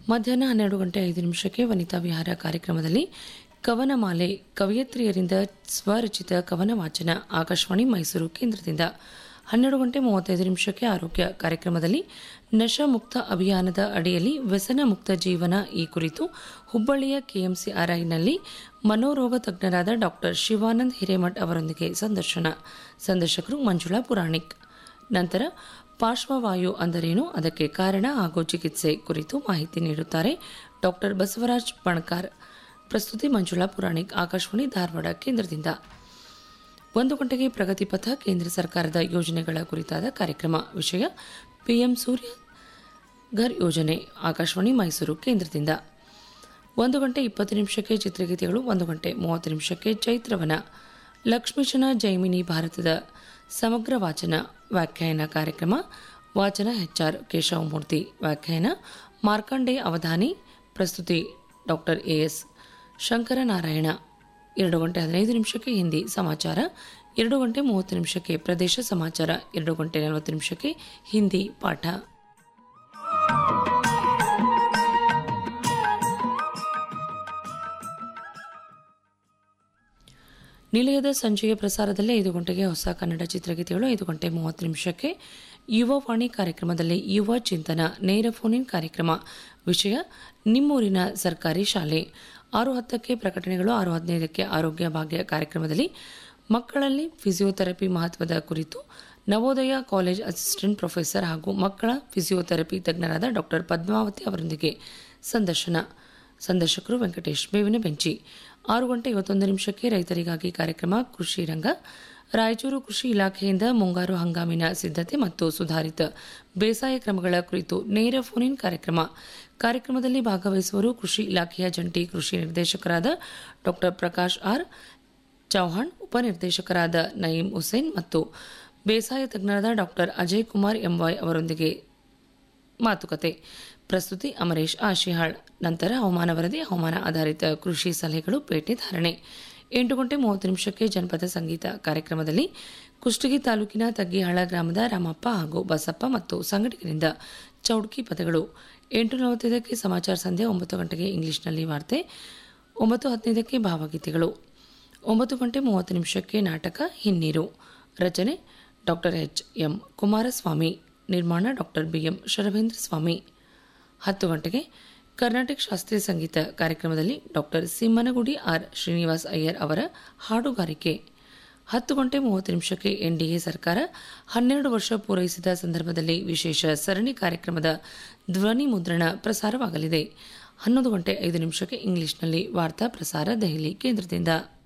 ಮಧ್ಯಾಹ್ನ ಹನ್ನೆರಡು ಗಂಟೆ ಐದು ನಿಮಿಷಕ್ಕೆ ವನಿತಾ ವಿಹಾರ ಕಾರ್ಯಕ್ರಮದಲ್ಲಿ ಕವನಮಾಲೆ ಕವಯತ್ರಿಯರಿಂದ ಸ್ವರಚಿತ ಕವನ ವಾಚನ ಆಕಾಶವಾಣಿ ಮೈಸೂರು ಕೇಂದ್ರದಿಂದ ಹನ್ನೆರಡು ಗಂಟೆ ಮೂವತ್ತೈದು ನಿಮಿಷಕ್ಕೆ ಆರೋಗ್ಯ ಕಾರ್ಯಕ್ರಮದಲ್ಲಿ ನಶಾಮುಕ್ತ ಅಭಿಯಾನದ ಅಡಿಯಲ್ಲಿ ವ್ಯಸನ ಮುಕ್ತ ಜೀವನ ಈ ಕುರಿತು ಹುಬ್ಬಳ್ಳಿಯ ಕೆಎಂಸಿಆರ್ಐನಲ್ಲಿ ಮನೋರೋಗ ತಜ್ಞರಾದ ಡಾಕ್ಟರ್ ಶಿವಾನಂದ್ ಹಿರೇಮಠ್ ಅವರೊಂದಿಗೆ ಸಂದರ್ಶನ ಸಂದರ್ಶಕರು ಮಂಜುಳಾ ಪುರಾಣಿಕ್ ನಂತರ ಪಾರ್ಶ್ವವಾಯು ಅಂದರೇನು ಅದಕ್ಕೆ ಕಾರಣ ಹಾಗೂ ಚಿಕಿತ್ಸೆ ಕುರಿತು ಮಾಹಿತಿ ನೀಡುತ್ತಾರೆ ಡಾಕ್ಟರ್ ಬಸವರಾಜ್ ಬಣಕಾರ್ ಪ್ರಸ್ತುತಿ ಮಂಜುಳಾ ಪುರಾಣಿಕ್ ಆಕಾಶವಾಣಿ ಧಾರವಾಡ ಕೇಂದ್ರದಿಂದ ಒಂದು ಗಂಟೆಗೆ ಪ್ರಗತಿಪಥ ಕೇಂದ್ರ ಸರ್ಕಾರದ ಯೋಜನೆಗಳ ಕುರಿತಾದ ಕಾರ್ಯಕ್ರಮ ವಿಷಯ ಪಿಎಂ ಸೂರ್ಯ ಘರ್ ಯೋಜನೆ ಆಕಾಶವಾಣಿ ಮೈಸೂರು ಕೇಂದ್ರದಿಂದ ಒಂದು ಗಂಟೆ ಇಪ್ಪತ್ತು ನಿಮಿಷಕ್ಕೆ ಚಿತ್ರಗೀತೆಗಳು ಒಂದು ಗಂಟೆ ಮೂವತ್ತು ನಿಮಿಷಕ್ಕೆ ಚೈತ್ರವನ ಲಕ್ಷ್ಮೀಶನ ಜೈಮಿನಿ ಭಾರತದ ಸಮಗ್ರ ವಾಚನ ವ್ಯಾಖ್ಯಾನ ಕಾರ್ಯಕ್ರಮ ವಾಚನ ಎಚ್ಆರ್ ಕೇಶವಮೂರ್ತಿ ವ್ಯಾಖ್ಯಾನ ಮಾರ್ಕಂಡೇ ಅವಧಾನಿ ಪ್ರಸ್ತುತಿ ಡಾಕ್ಟರ್ ಎಎಸ್ ಶಂಕರನಾರಾಯಣ ಎರಡು ಗಂಟೆ ಹದಿನೈದು ನಿಮಿಷಕ್ಕೆ ಹಿಂದಿ ಸಮಾಚಾರ ಎರಡು ಗಂಟೆ ಮೂವತ್ತು ನಿಮಿಷಕ್ಕೆ ಪ್ರದೇಶ ಸಮಾಚಾರ ಎರಡು ಗಂಟೆ ನಲವತ್ತು ನಿಮಿಷಕ್ಕೆ ಹಿಂದಿ ಪಾಠ ನಿಲಯದ ಸಂಜೆಯ ಪ್ರಸಾರದಲ್ಲಿ ಐದು ಗಂಟೆಗೆ ಹೊಸ ಕನ್ನಡ ಚಿತ್ರಗೀತೆಗಳು ಐದು ಗಂಟೆ ಮೂವತ್ತು ನಿಮಿಷಕ್ಕೆ ಯುವವಾಣಿ ಕಾರ್ಯಕ್ರಮದಲ್ಲಿ ಯುವ ಚಿಂತನ ನೇರ ಫೋನ್ ಕಾರ್ಯಕ್ರಮ ವಿಷಯ ನಿಮ್ಮೂರಿನ ಸರ್ಕಾರಿ ಶಾಲೆ ಆರು ಹತ್ತಕ್ಕೆ ಪ್ರಕಟಣೆಗಳು ಆರು ಹದಿನೈದಕ್ಕೆ ಆರೋಗ್ಯ ಭಾಗ್ಯ ಕಾರ್ಯಕ್ರಮದಲ್ಲಿ ಮಕ್ಕಳಲ್ಲಿ ಫಿಸಿಯೋಥೆರಪಿ ಮಹತ್ವದ ಕುರಿತು ನವೋದಯ ಕಾಲೇಜ್ ಅಸಿಸ್ಟೆಂಟ್ ಪ್ರೊಫೆಸರ್ ಹಾಗೂ ಮಕ್ಕಳ ಫಿಸಿಯೋಥೆರಪಿ ತಜ್ಞರಾದ ಡಾಕ್ಟರ್ ಪದ್ಮಾವತಿ ಅವರೊಂದಿಗೆ ಸಂದರ್ಶನ ಸಂದರ್ಶಕರು ವೆಂಕಟೇಶ್ ಬೇವಿನ ಬೆಂಚಿ ಆರು ಗಂಟೆ ಇವತ್ತೊಂದು ನಿಮಿಷಕ್ಕೆ ರೈತರಿಗಾಗಿ ಕಾರ್ಯಕ್ರಮ ಕೃಷಿ ರಂಗ ರಾಯಚೂರು ಕೃಷಿ ಇಲಾಖೆಯಿಂದ ಮುಂಗಾರು ಹಂಗಾಮಿನ ಸಿದ್ಧತೆ ಮತ್ತು ಸುಧಾರಿತ ಬೇಸಾಯ ಕ್ರಮಗಳ ಕುರಿತು ನೇರ ಫೋನ್ ಇನ್ ಕಾರ್ಯಕ್ರಮ ಕಾರ್ಯಕ್ರಮದಲ್ಲಿ ಭಾಗವಹಿಸುವರು ಕೃಷಿ ಇಲಾಖೆಯ ಜಂಟಿ ಕೃಷಿ ನಿರ್ದೇಶಕರಾದ ಡಾಕ್ಟರ್ ಪ್ರಕಾಶ್ ಆರ್ ಚೌಹಾಣ್ ಉಪನಿರ್ದೇಶಕರಾದ ನಯೀಂ ಹುಸೇನ್ ಮತ್ತು ಬೇಸಾಯ ತಜ್ಞರಾದ ಡಾಕ್ಟರ್ ಅಜಯ್ ಕುಮಾರ್ ಎಂವೈ ಅವರೊಂದಿಗೆ ಮಾತುಕತೆ ಪ್ರಸ್ತುತಿ ಅಮರೇಶ್ ಆಶಿಹಾಳ್ ನಂತರ ಹವಾಮಾನ ವರದಿ ಹವಾಮಾನ ಆಧಾರಿತ ಕೃಷಿ ಸಲಹೆಗಳು ಪೇಟೆ ಧಾರಣೆ ಎಂಟು ಗಂಟೆ ಮೂವತ್ತು ನಿಮಿಷಕ್ಕೆ ಜನಪದ ಸಂಗೀತ ಕಾರ್ಯಕ್ರಮದಲ್ಲಿ ಕುಷ್ಟಗಿ ತಾಲೂಕಿನ ತಗ್ಗಿಹಾಳ ಗ್ರಾಮದ ರಾಮಪ್ಪ ಹಾಗೂ ಬಸಪ್ಪ ಮತ್ತು ಸಂಘಟಕರಿಂದ ಚೌಡ್ಕಿ ಪದಗಳು ಎಂಟು ನಲವತ್ತೈದಕ್ಕೆ ಸಮಾಚಾರ ಸಂಧ್ಯೆ ಒಂಬತ್ತು ಗಂಟೆಗೆ ಇಂಗ್ಲಿಷ್ನಲ್ಲಿ ವಾರ್ತೆ ಒಂಬತ್ತು ಹದಿನೈದಕ್ಕೆ ಭಾವಗೀತೆಗಳು ಒಂಬತ್ತು ಗಂಟೆ ಮೂವತ್ತು ನಿಮಿಷಕ್ಕೆ ನಾಟಕ ಹಿನ್ನೀರು ರಚನೆ ಡಾಕ್ಟರ್ ಎಚ್ ಎಂ ಕುಮಾರಸ್ವಾಮಿ ನಿರ್ಮಾಣ ಡಾಕ್ಟರ್ ಬಿಎಂ ಶರಭೇಂದ್ರ ಸ್ವಾಮಿ ಹತ್ತು ಗಂಟೆಗೆ ಕರ್ನಾಟಕ ಶಾಸ್ತ್ರೀಯ ಸಂಗೀತ ಕಾರ್ಯಕ್ರಮದಲ್ಲಿ ಡಾಕ್ಟರ್ ಸಿಮ್ಮನಗುಡಿ ಆರ್ ಶ್ರೀನಿವಾಸ್ ಅಯ್ಯರ್ ಅವರ ಹಾಡುಗಾರಿಕೆ ಹತ್ತು ಗಂಟೆ ಮೂವತ್ತು ನಿಮಿಷಕ್ಕೆ ಎನ್ಡಿಎ ಸರ್ಕಾರ ಹನ್ನೆರಡು ವರ್ಷ ಪೂರೈಸಿದ ಸಂದರ್ಭದಲ್ಲಿ ವಿಶೇಷ ಸರಣಿ ಕಾರ್ಯಕ್ರಮದ ಧ್ವನಿ ಮುದ್ರಣ ಪ್ರಸಾರವಾಗಲಿದೆ ಹನ್ನೊಂದು ಗಂಟೆ ಐದು ನಿಮಿಷಕ್ಕೆ ಇಂಗ್ಲಿಷ್ನಲ್ಲಿ ವಾರ್ತಾ ಪ್ರಸಾರ ದೆಹಲಿ ಕೇಂದ್ರದಿಂದ